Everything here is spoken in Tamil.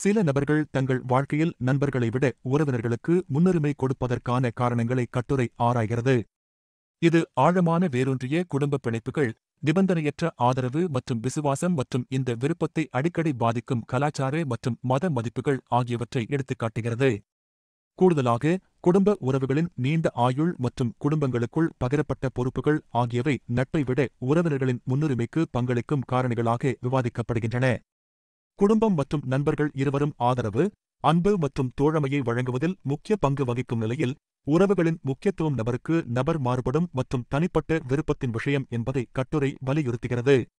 சில நபர்கள் தங்கள் வாழ்க்கையில் நண்பர்களை விட உறவினர்களுக்கு முன்னுரிமை கொடுப்பதற்கான காரணங்களை கட்டுரை ஆராய்கிறது இது ஆழமான வேரூன்றிய குடும்ப பிணைப்புகள் நிபந்தனையற்ற ஆதரவு மற்றும் விசுவாசம் மற்றும் இந்த விருப்பத்தை அடிக்கடி பாதிக்கும் கலாச்சார மற்றும் மத மதிப்புகள் ஆகியவற்றை எடுத்துக்காட்டுகிறது கூடுதலாக குடும்ப உறவுகளின் நீண்ட ஆயுள் மற்றும் குடும்பங்களுக்குள் பகிரப்பட்ட பொறுப்புகள் ஆகியவை நட்பை விட உறவினர்களின் முன்னுரிமைக்கு பங்களிக்கும் காரணிகளாக விவாதிக்கப்படுகின்றன குடும்பம் மற்றும் நண்பர்கள் இருவரும் ஆதரவு அன்பு மற்றும் தோழமையை வழங்குவதில் முக்கிய பங்கு வகிக்கும் நிலையில் உறவுகளின் முக்கியத்துவம் நபருக்கு நபர் மாறுபடும் மற்றும் தனிப்பட்ட விருப்பத்தின் விஷயம் என்பதை கட்டுரை வலியுறுத்துகிறது